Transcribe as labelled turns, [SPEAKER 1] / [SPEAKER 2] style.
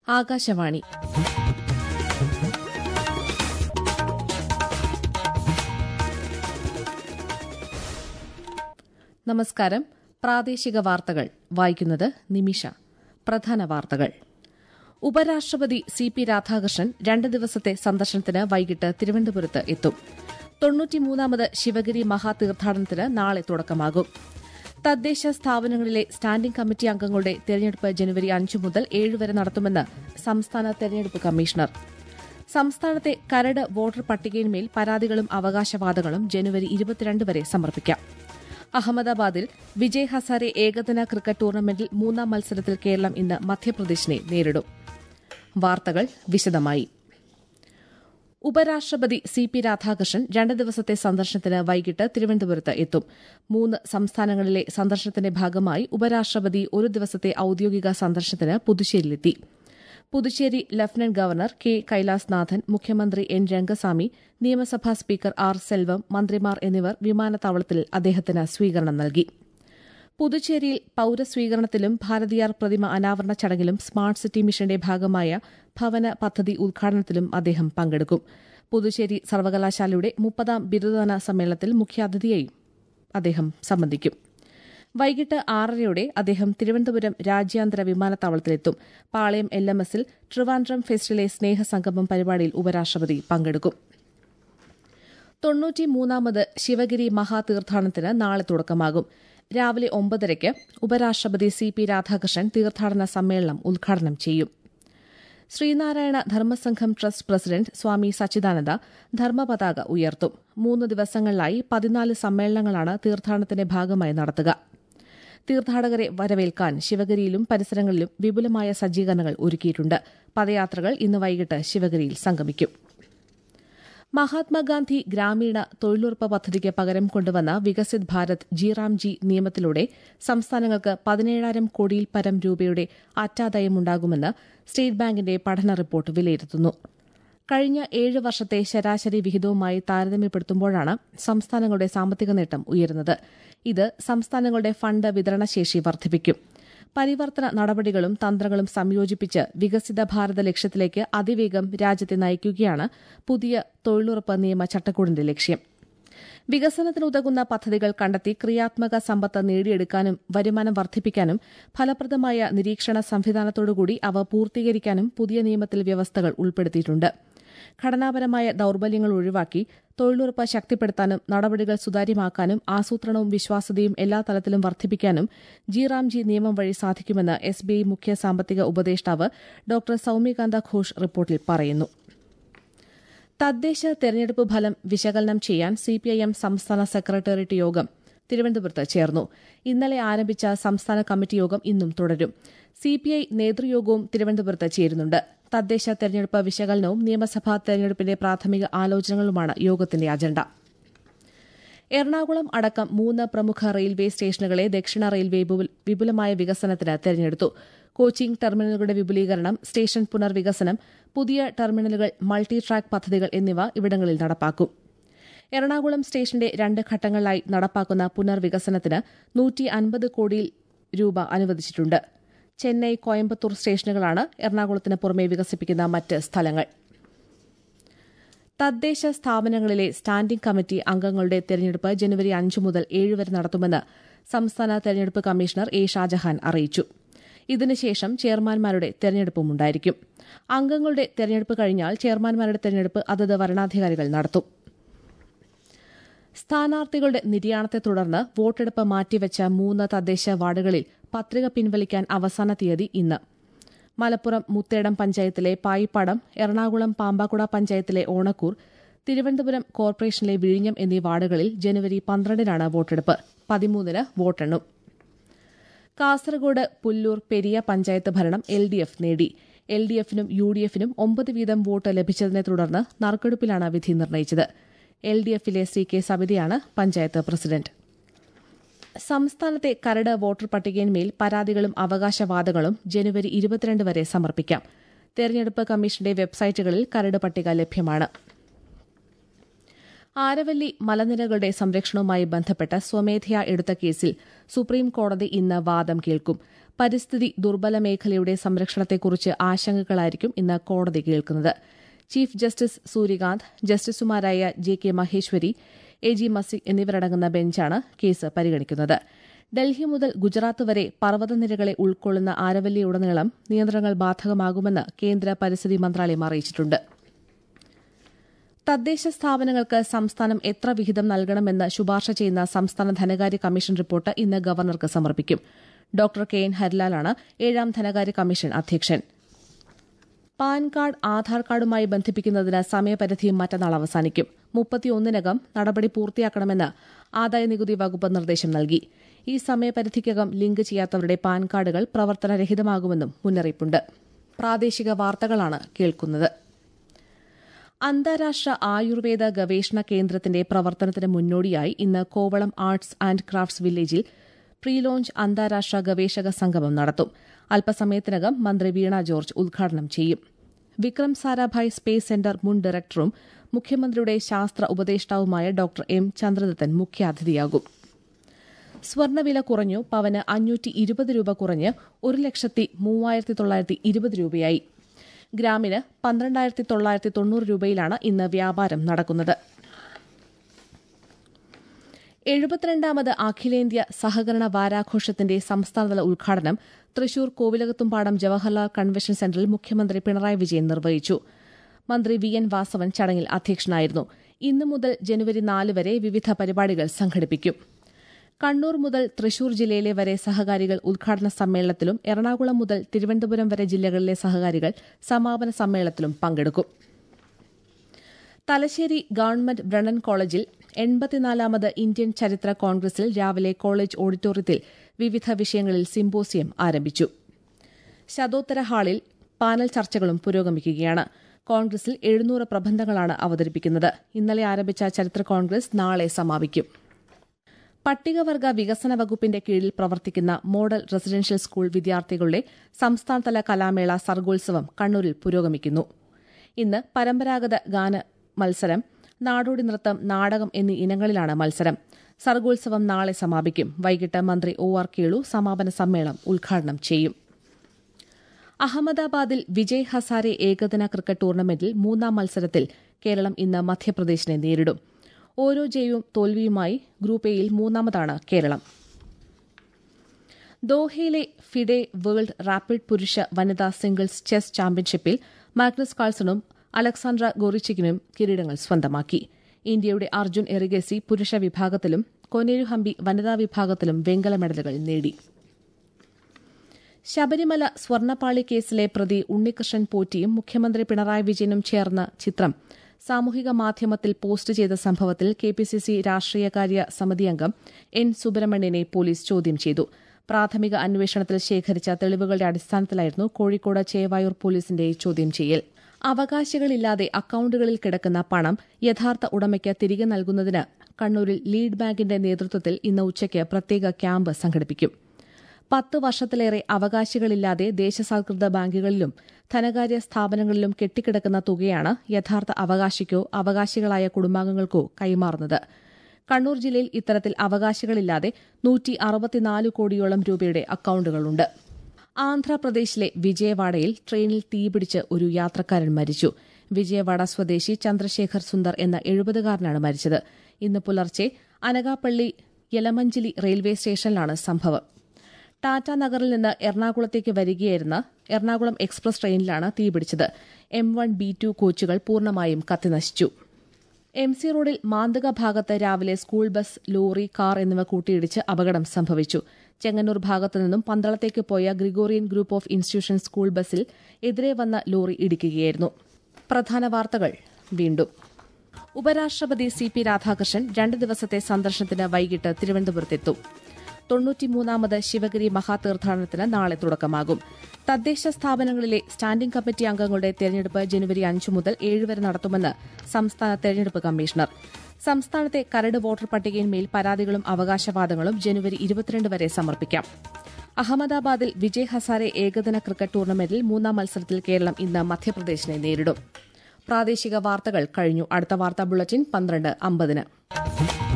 [SPEAKER 1] ആകാശവാണി നമസ്കാരം പ്രാദേശിക വാർത്തകൾ വായിക്കുന്നത് നിമിഷ പ്രധാന വാർത്തകൾ ഉപരാഷ്ട്രപതി സി പി രാധാകൃഷ്ണൻ രണ്ട് ദിവസത്തെ സന്ദർശനത്തിന് വൈകിട്ട് തിരുവനന്തപുരത്ത് എത്തും തൊണ്ണൂറ്റിമൂന്നാമത് ശിവഗിരി മഹാതീർത്ഥാടനത്തിന് നാളെ തുടക്കമാകും തദ്ദേശ സ്ഥാപനങ്ങളിലെ സ്റ്റാൻഡിംഗ് കമ്മിറ്റി അംഗങ്ങളുടെ തെരഞ്ഞെടുപ്പ് ജനുവരി അഞ്ച് മുതൽ ഏഴ് വരെ നടത്തുമെന്ന് സംസ്ഥാന തെരഞ്ഞെടുപ്പ് കമ്മീഷണർ സംസ്ഥാനത്തെ കരട് വോട്ടർ പട്ടികയിന്മേൽ പരാതികളും അവകാശവാദങ്ങളും ജനുവരി ഇരുപത്തിരണ്ട് വരെ സമർപ്പിക്കാം അഹമ്മദാബാദിൽ വിജയ് ഹസാരെ ഏകദിന ക്രിക്കറ്റ് ടൂർണമെന്റിൽ മൂന്നാം മത്സരത്തിൽ കേരളം ഇന്ന് മധ്യപ്രദേശിനെ നേരിടും വാർത്തകൾ വിശദമായി ഉപരാഷ്ട്രപതി സി പി രാധാകൃഷ്ണൻ രണ്ട് ദിവസത്തെ സന്ദർശനത്തിന് വൈകിട്ട് തിരുവനന്തപുരത്ത് എത്തും മൂന്ന് സംസ്ഥാനങ്ങളിലെ സന്ദർശനത്തിന്റെ ഭാഗമായി ഉപരാഷ്ട്രപതി ഒരു ദിവസത്തെ ഔദ്യോഗിക സന്ദർശനത്തിന് പുതുച്ചേരിയിലെത്തി Puducherry lieutenant governor K Kailasanathan മുഖ്യമന്ത്രി എൻ രംഗസ്വാമി നിയമസഭാ സ്പീക്കർ ആർ സെൽവം മന്ത്രിമാർ എന്നിവർ വിമാനത്താവളത്തിൽ അദ്ദേഹത്തിന് സ്വീകരണം നൽകി പുതുച്ചേരിയിൽ പൌരസ്വീകരണത്തിലും ഭാരതിയാർ പ്രതിമ അനാവരണ ചടങ്ങിലും സ്മാർട്ട് സിറ്റി മിഷന്റെ ഭാഗമായ ഭവന പദ്ധതി ഉദ്ഘാടനത്തിലും അദ്ദേഹം പങ്കെടുക്കും പുതുച്ചേരി സർവകലാശാലയുടെ മുപ്പതാം ബിരുദദാന സമ്മേളനത്തിൽ മുഖ്യാതിഥിയായി അദ്ദേഹം സംബന്ധിക്കും വൈകിട്ട് ആറരയോടെ അദ്ദേഹം തിരുവനന്തപുരം രാജ്യാന്തര വിമാനത്താവളത്തിലെത്തും പാളയം എൽ എം എസിൽ ട്രിവാൻഡ്രം ഫെസ്റ്റിലെ സ്നേഹസംഗമം പരിപാടിയിൽ ഉപരാഷ്ട്രപതി പങ്കെടുക്കും തൊണ്ണൂറ്റിമൂന്നാമത് ശിവഗിരി മഹാതീർത്ഥാടനത്തിന് നാളെ തുടക്കമാകും രാവിലെ ഒമ്പതരയ്ക്ക് ഉപരാഷ്ട്രപതി സി പി രാധാകൃഷ്ണൻ തീർത്ഥാടന സമ്മേളനം ഉദ്ഘാടനം ചെയ്യും ശ്രീനാരായണ ധർമ്മസംഘം ട്രസ്റ്റ് പ്രസിഡന്റ് സ്വാമി സച്ചിദാനന്ദ ധർമ്മപതാക ഉയർത്തും മൂന്ന് ദിവസങ്ങളിലായി പതിനാല് സമ്മേളനങ്ങളാണ് തീർത്ഥാടനത്തിന്റെ ഭാഗമായി നടത്തുക തീർത്ഥാടകരെ വരവേൽക്കാൻ ശിവഗിരിയിലും പരിസരങ്ങളിലും വിപുലമായ സജ്ജീകരണങ്ങൾ ഒരുക്കിയിട്ടുണ്ട് പദയാത്രകൾ ഇന്ന് വൈകിട്ട് ശിവഗിരിയിൽ സംഗമിക്കും മഹാത്മാഗാന്ധി ഗ്രാമീണ തൊഴിലുറപ്പ് പദ്ധതിക്ക് പകരം കൊണ്ടുവന്ന വികസിത് ഭാരത് ജിറാംജി നിയമത്തിലൂടെ സംസ്ഥാനങ്ങൾക്ക് പതിനേഴായിരം കോടിയിൽ പരം രൂപയുടെ അറ്റാദായമുണ്ടാകുമെന്ന് സ്റ്റേറ്റ് ബാങ്കിന്റെ പഠന റിപ്പോർട്ട് വിലയിരുത്തുന്നു കഴിഞ്ഞ ഏഴ് വർഷത്തെ ശരാശരി വിഹിതവുമായി താരതമ്യപ്പെടുത്തുമ്പോഴാണ് സംസ്ഥാനങ്ങളുടെ സാമ്പത്തിക നേട്ടം ഉയരുന്നത് ഇത് സംസ്ഥാനങ്ങളുടെ ഫണ്ട് വിതരണശേഷി വർദ്ധിപ്പിക്കും പരിവർത്തന നടപടികളും തന്ത്രങ്ങളും സംയോജിപ്പിച്ച് വികസിത ഭാരത ലക്ഷ്യത്തിലേക്ക് അതിവേഗം രാജ്യത്തെ നയിക്കുകയാണ് പുതിയ തൊഴിലുറപ്പ് നിയമ ചട്ടക്കൂടിന്റെ ലക്ഷ്യം വികസനത്തിനുതകുന്ന പദ്ധതികൾ കണ്ടെത്തി ക്രിയാത്മക സമ്പത്ത് നേടിയെടുക്കാനും വരുമാനം വർദ്ധിപ്പിക്കാനും ഫലപ്രദമായ നിരീക്ഷണ സംവിധാനത്തോടുകൂടി അവ പൂർത്തീകരിക്കാനും പുതിയ നിയമത്തിൽ വ്യവസ്ഥകൾ ഉൾപ്പെടുത്തിയിട്ടുണ്ട് ഘടനാപരമായ ദൌർബല്യങ്ങൾ ഒഴിവാക്കി തൊഴിലുറപ്പ് ശക്തിപ്പെടുത്താനും നടപടികൾ സുതാര്യമാക്കാനും ആസൂത്രണവും വിശ്വാസ്യതയും എല്ലാ തലത്തിലും വർദ്ധിപ്പിക്കാനും ജി റാംജി നിയമം വഴി സാധിക്കുമെന്ന് എസ് ബി ഐ മുഖ്യ സാമ്പത്തിക ഉപദേഷ്ടാവ് ഡോക്ടർ സൌമ്യകാന്ത ഘോഷ് റിപ്പോർട്ടിൽ പറയുന്നു തദ്ദേശ തെരഞ്ഞെടുപ്പ് ഫലം വിശകലനം ചെയ്യാൻ സിപിഐഎം സംസ്ഥാന സെക്രട്ടേറിയറ്റ് യോഗം തിരുവനന്തപുരത്ത് ചേർന്നു ഇന്നലെ ആരംഭിച്ച സംസ്ഥാന കമ്മിറ്റി യോഗം ഇന്നും തുടരും സിപിഐ നേതൃയോഗവും തിരുവനന്തപുരത്ത് ചേരുന്നുണ്ട് തദ്ദേശ തെരഞ്ഞെടുപ്പ് വിശകലനവും നിയമസഭാ തെരഞ്ഞെടുപ്പിന്റെ പ്രാഥമിക ആലോചനകളുമാണ് യോഗത്തിന്റെ അജണ്ട എറണാകുളം അടക്കം മൂന്ന് പ്രമുഖ റെയിൽവേ സ്റ്റേഷനുകളെ ദക്ഷിണ റെയിൽവേ വിപുലമായ വികസനത്തിന് തെരഞ്ഞെടുത്തു കോച്ചിംഗ് ടെർമിനലുകളുടെ വിപുലീകരണം സ്റ്റേഷൻ പുനർവികസനം പുതിയ ടെർമിനലുകൾ മൾട്ടി ട്രാക്ക് പദ്ധതികൾ എന്നിവ ഇവിടങ്ങളിൽ നടപ്പാക്കും എറണാകുളം സ്റ്റേഷന്റെ രണ്ട് ഘട്ടങ്ങളിലായി നടപ്പാക്കുന്ന പുനർവികസനത്തിന് നൂറ്റി അൻപത് കോടി രൂപ അനുവദിച്ചിട്ടുണ്ട് ചെന്നൈ കോയമ്പത്തൂർ സ്റ്റേഷനുകളാണ് എറണാകുളത്തിന് പുറമെ വികസിപ്പിക്കുന്ന മറ്റ് സ്ഥലങ്ങൾ തദ്ദേശ സ്ഥാപനങ്ങളിലെ സ്റ്റാൻഡിംഗ് കമ്മിറ്റി അംഗങ്ങളുടെ തെരഞ്ഞെടുപ്പ് ജനുവരി അഞ്ച് മുതൽ ഏഴ് വരെ നടത്തുമെന്ന് സംസ്ഥാന തെരഞ്ഞെടുപ്പ് കമ്മീഷണർ എ ഷാജഹാൻ അറിയിച്ചു ഇതിനുശേഷം ചെയർമാൻമാരുടെ തെരഞ്ഞെടുപ്പുമുണ്ടായിരിക്കും അംഗങ്ങളുടെ തെരഞ്ഞെടുപ്പ് കഴിഞ്ഞാൽ ചെയർമാൻമാരുടെ തെരഞ്ഞെടുപ്പ് അതത് വരണാധികാരികൾ നടത്തും സ്ഥാനാർത്ഥികളുടെ നിര്യാണത്തെ തുടർന്ന് വോട്ടെടുപ്പ് മാറ്റിവെച്ച മൂന്ന് തദ്ദേശ വാർഡുകളിൽ പത്രിക പിൻവലിക്കാൻ അവസാന തീയതി ഇന്ന് മലപ്പുറം മുത്തേടം പഞ്ചായത്തിലെ പായിപ്പാടം എറണാകുളം പാമ്പാക്കുട പഞ്ചായത്തിലെ ഓണക്കൂർ തിരുവനന്തപുരം കോർപ്പറേഷനിലെ വിഴിഞ്ഞം എന്നീ വാർഡുകളിൽ ജനുവരി പന്ത്രണ്ടിനാണ് വോട്ടെടുപ്പ് പതിമൂന്നിന് വോട്ടെണ്ണും കാസർഗോഡ് പുല്ലൂർ പെരിയ പഞ്ചായത്ത് ഭരണം എൽ ഡി എഫ് നേടി എൽ ഡി എഫിനും യു ഡി എഫിനും ഒമ്പത് വീതം വോട്ട് ലഭിച്ചതിനെ തുടർന്ന് നറുക്കെടുപ്പിലാണ് വിധി നിർണ്ണയിച്ചത് എൽ ഡി എഫിലെ സി കെ സബിതയാണ് പഞ്ചായത്ത് പ്രസിഡന്റ് സംസ്ഥാനത്തെ കരട് വോട്ടർ പട്ടികയിന്മേൽ പരാതികളും അവകാശവാദങ്ങളും ജനുവരി ഇരുപത്തിരണ്ട് വരെ സമർപ്പിക്കാം തെരഞ്ഞെടുപ്പ് കമ്മീഷന്റെ വെബ്സൈറ്റുകളിൽ കരട് പട്ടിക ലഭ്യമാണ് ആരവല്ലി മലനിരകളുടെ സംരക്ഷണവുമായി ബന്ധപ്പെട്ട് സ്വമേധയാ എടുത്ത കേസിൽ സുപ്രീം കോടതി ഇന്ന് വാദം കേൾക്കും പരിസ്ഥിതി ദുർബല മേഖലയുടെ സംരക്ഷണത്തെക്കുറിച്ച് ആശങ്കകളായിരിക്കും ഇന്ന് കോടതി കേൾക്കുന്നത് ചീഫ് ജസ്റ്റിസ് സൂര്യകാന്ത് ജസ്റ്റിസുമാരായ J K Maheshwari A G Masih എന്നിവരടങ്ങുന്ന ബെഞ്ചാണ് കേസ് പരിഗണിക്കുന്നത് ഡൽഹി മുതൽ ഗുജറാത്ത് വരെ പർവ്വതനിരകളെ ഉൾക്കൊള്ളുന്ന ആരവല്ലിയുടനീളം നിയന്ത്രണങ്ങൾ ബാധകമാകുമെന്ന് കേന്ദ്ര പരിസ്ഥിതി മന്ത്രാലയം അറിയിച്ചിട്ടുണ്ട് തദ്ദേശ സ്ഥാപനങ്ങൾക്ക് സംസ്ഥാനം എത്ര വിഹിതം നൽകണമെന്ന് ശുപാർശ ചെയ്യുന്ന സംസ്ഥാന ധനകാര്യ കമ്മീഷൻ റിപ്പോർട്ട് ഇന്ന് ഗവർണർക്ക് സമർപ്പിക്കും ഡോക്ടർ കെ എൻ ഹരിലാലാണ് ഏഴാം ധനകാര്യ കമ്മീഷൻ അധ്യക്ഷൻ പാൻ കാർഡ് ആധാർ കാർഡുമായി ബന്ധിപ്പിക്കുന്നതിന് സമയപരിധി മറ്റന്നാൾ അവസാനിക്കും മുപ്പത്തിയൊന്നിനകം നടപടി പൂർത്തിയാക്കണമെന്ന് ആദായനികുതി വകുപ്പ് നിർദ്ദേശം നൽകി ഈ സമയപരിധിക്കകം ലിങ്ക് ചെയ്യാത്തവരുടെ പാൻ കാർഡുകൾ പ്രവർത്തനരഹിതമാകുമെന്നും മുന്നറിയിപ്പുണ്ട് പ്രാദേശിക വാർത്തകളാണ് കേൾക്കുന്നത് അന്താരാഷ്ട്ര ആയുർവേദ ഗവേഷണ കേന്ദ്രത്തിന്റെ പ്രവർത്തനത്തിന് മുന്നോടിയായി ഇന്ന് കോവളം ആർട്സ് ആൻഡ് ക്രാഫ്റ്റ്സ് വില്ലേജിൽ പ്രീ ലോഞ്ച് അന്താരാഷ്ട്ര ഗവേഷക സംഗമം നടത്തും അല്പസമയത്തിനകം മന്ത്രി വീണ ജോർജ് ഉദ്ഘാടനം ചെയ്യും വിക്രം സാരാഭായ് സ്പേസ് സെന്റർ മുൻ ഡയറക്ടറും മുഖ്യമന്ത്രിയുടെ ശാസ്ത്ര ഉപദേഷ്ടാവുമായ ഡോക്ടർ എം ചന്ദ്രദത്തൻ മുഖ്യാതിഥിയാകും സ്വർണ്ണവില കുറഞ്ഞു പവന് അഞ്ഞൂറ്റി ഇരുപത് രൂപ കുറഞ്ഞ് ഒരു ലക്ഷത്തി മൂവായിരത്തി തൊള്ളായിരത്തി ഇരുപത് രൂപയായി ഗ്രാമിന് പന്ത്രണ്ടായിരത്തി തൊള്ളായിരത്തി തൊണ്ണൂറ് രൂപയിലാണ് ഇന്ന് വ്യാപാരം നടക്കുന്നത് എഴുപത്തിരണ്ടാമത് അഖിലേന്ത്യാ സഹകരണ വാരാഘോഷത്തിന്റെ സംസ്ഥാനതല ഉദ്ഘാടനം തൃശൂർ കോവിലകത്തുംപാടം ജവഹർലാൽ കൺവെൻഷൻ സെന്ററിൽ മുഖ്യമന്ത്രി പിണറായി വിജയൻ നിർവഹിച്ചു മന്ത്രി വി എൻ വാസവൻ ചടങ്ങിൽ അധ്യക്ഷനായിരുന്നു ഇന്നു മുതൽ ജനുവരി നാല് വരെ വിവിധ പരിപാടികൾ സംഘടിപ്പിക്കും കണ്ണൂർ മുതൽ തൃശൂർ ജില്ലയിലെ വരെ സഹകാരികൾ ഉദ്ഘാടന സമ്മേളനത്തിലും എറണാകുളം മുതൽ തിരുവനന്തപുരം വരെ ജില്ലകളിലെ സഹകാരികൾ സമാപന സമ്മേളനത്തിലും പങ്കെടുക്കും തലശ്ശേരി ഗവൺമെന്റ് ബ്രണ്ണൻ കോളേജിൽ എൺപത്തിനാലാമത് ഇന്ത്യൻ ചരിത്ര കോൺഗ്രസിൽ രാവിലെ കോളേജ് ഓഡിറ്റോറിയത്തിൽ വിവിധ വിഷയങ്ങളിൽ സിംപോസിയം ആരംഭിച്ചു ശതോത്തര ഹാളിൽ പാനൽ ചർച്ചകളും പുരോഗമിക്കുകയാണ് കോൺഗ്രസിൽ എഴുന്നൂറ് പ്രബന്ധങ്ങളാണ് അവതരിപ്പിക്കുന്നത് ഇന്നലെ ആരംഭിച്ച ചരിത്ര കോൺഗ്രസ് നാളെ സമാപിക്കും പട്ടികവർഗ വികസന വകുപ്പിന്റെ കീഴിൽ പ്രവർത്തിക്കുന്ന മോഡൽ റെസിഡൻഷ്യൽ സ്കൂൾ വിദ്യാർത്ഥികളുടെ സംസ്ഥാനതല കലാമേള സർഗോത്സവം കണ്ണൂരിൽ പുരോഗമിക്കുന്നു ഇന്ന് പരമ്പരാഗത ഗാന മത്സരം നാടോടി നൃത്തം നാടകം എന്നീ ഇനങ്ങളിലാണ് മത്സരം സർഗോത്സവം നാളെ സമാപിക്കും വൈകിട്ട് മന്ത്രി ഒ ആർ കേളു സമാപന സമ്മേളനം ഉദ്ഘാടനം ചെയ്യും അഹമ്മദാബാദിൽ വിജയ് ഹസാരെ ഏകദിന ക്രിക്കറ്റ് ടൂർണമെന്റിൽ മൂന്നാം മത്സരത്തിൽ കേരളം ഇന്ന് മധ്യപ്രദേശിനെ നേരിടും ഓരോ ജയവും തോൽവിയുമായി ഗ്രൂപ്പ് എയിൽ മൂന്നാമതാണ് കേരളം ദോഹയിലെ ഫിഡെ വേൾഡ് റാപ്പിഡ് പുരുഷ വനിതാ സിംഗിൾസ് ചെസ് ചാമ്പ്യൻഷിപ്പിൽ മാഗ്നസ് കാൾസണും അലക്സാണ്ട്ര ഗോറിച്ചിക്കിനും കിരീടങ്ങൾ സ്വന്തമാക്കി ഇന്ത്യയുടെ അർജുൻ എറിഗസി പുരുഷ വിഭാഗത്തിലും കൊനേരു ഹംപി വനിതാ വിഭാഗത്തിലും വെങ്കല മെഡലുകൾ നേടി ശബരിമല സ്വർണ്ണപ്പാളി കേസിലെ പ്രതി ഉണ്ണികൃഷ്ണൻ പോറ്റിയും മുഖ്യമന്ത്രി പിണറായി വിജയനും ചേർന്ന ചിത്രം സാമൂഹിക മാധ്യമത്തിൽ പോസ്റ്റ് ചെയ്ത സംഭവത്തിൽ കെപിസിസി രാഷ്ട്രീയകാര്യ സമിതി അംഗം എൻ സുബ്രഹ്മണ്യനെ പോലീസ് ചോദ്യം ചെയ്തു പ്രാഥമിക അന്വേഷണത്തിൽ ശേഖരിച്ച തെളിവുകളുടെ അടിസ്ഥാനത്തിലായിരുന്നു കോഴിക്കോട് ചേവായൂർ പോലീസിന്റെ ചോദ്യം ചെയ്യൽ അവകാശികളില്ലാതെ അക്കൌണ്ടുകളിൽ കിടക്കുന്ന പണം യഥാർത്ഥ ഉടമയ്ക്ക് തിരികെ നൽകുന്നതിന് കണ്ണൂരിൽ ലീഡ് ബാങ്കിന്റെ നേതൃത്വത്തിൽ ഇന്ന് ഉച്ചയ്ക്ക് പ്രത്യേക ക്യാമ്പ് സംഘടിപ്പിക്കും പത്ത് വർഷത്തിലേറെ അവകാശികളില്ലാതെ ദേശസാൽകൃത ബാങ്കുകളിലും ധനകാര്യ സ്ഥാപനങ്ങളിലും കെട്ടിക്കിടക്കുന്ന തുകയാണ് യഥാർത്ഥ അവകാശിക്കോ അവകാശികളായ കുടുംബാംഗങ്ങൾക്കോ കൈമാറുന്നത് കണ്ണൂർ ജില്ലയിൽ ഇത്തരത്തിൽ അവകാശികളില്ലാതെ നൂറ്റി അറുപത്തിനാല് കോടിയോളം രൂപയുടെ അക്കൌണ്ടുകളുണ്ട് ആന്ധ്രാപ്രദേശിലെ വിജയവാഡയിൽ ട്രെയിനിൽ തീപിടിച്ച് ഒരു യാത്രക്കാരൻ മരിച്ചു വിജയവാഡ സ്വദേശി ചന്ദ്രശേഖർ സുന്ദർ എന്ന എഴുപതുകാരനാണ് മരിച്ചത് ഇന്ന് പുലർച്ചെ അനകാപ്പള്ളി യലമഞ്ചിലി റെയിൽവേ സ്റ്റേഷനിലാണ് സംഭവം ടാറ്റ നഗറിൽ നിന്ന് എറണാകുളത്തേക്ക് വരികയായിരുന്ന എറണാകുളം എക്സ്പ്രസ് ട്രെയിനിലാണ് തീപിടിച്ചത് എം വൺ ബി ടു കോച്ചുകൾ പൂർണ്ണമായും കത്തിനശിച്ചു എം സി റോഡിൽ മാന്തക ഭാഗത്ത് രാവിലെ സ്കൂൾ ബസ് ലോറി കാർ എന്നിവ കൂട്ടിയിടിച്ച് അപകടം സംഭവിച്ചു ചെങ്ങന്നൂർ ഭാഗത്തു നിന്നും പന്തളത്തേക്ക് പോയ Gregorian group of institution school ബസ്സിൽ എതിരെ വന്ന ലോറി ഇടിക്കുകയായിരുന്നു പ്രധാന വാർത്തകൾ വീണ്ടും ഉപരാഷ്ട്രപതി സി പി രാധാകൃഷ്ണൻ രണ്ട് ദിവസത്തെ സന്ദർശനത്തിന് വൈകിട്ട് തിരുവനന്തപുരത്തെത്തും തൊണ്ണൂറ്റിമൂന്നാമത് ശിവഗിരി മഹാതീർത്ഥാടനത്തിന് നാളെ തുടക്കമാകും തദ്ദേശ സ്ഥാപനങ്ങളിലെ സ്റ്റാൻഡിംഗ് കമ്മിറ്റി അംഗങ്ങളുടെ തെരഞ്ഞെടുപ്പ് ജനുവരി അഞ്ച് മുതൽ ഏഴ് വരെ നടത്തുമെന്ന് സംസ്ഥാന തെരഞ്ഞെടുപ്പ് കമ്മീഷണർ സംസ്ഥാനത്തെ കരട് വോട്ടർ പട്ടികയിന്മേൽ പരാതികളും അവകാശവാദങ്ങളും ജനുവരി ഇരുപത്തിരണ്ട് വരെ സമർപ്പിക്കാം അഹമ്മദാബാദിൽ വിജയ് ഹസാരെ ഏകദിന ക്രിക്കറ്റ് ടൂർണമെന്റിൽ മൂന്നാം മത്സരത്തിൽ കേരളം ഇന്ന് മധ്യപ്രദേശിനെ നേരിടും പ്രാദേശിക വാർത്തകൾ കഴിഞ്ഞു അടുത്ത വാർത്താ ബുള്ളറ്റിൻ പന്ത്രണ്ട് അമ്പതിന്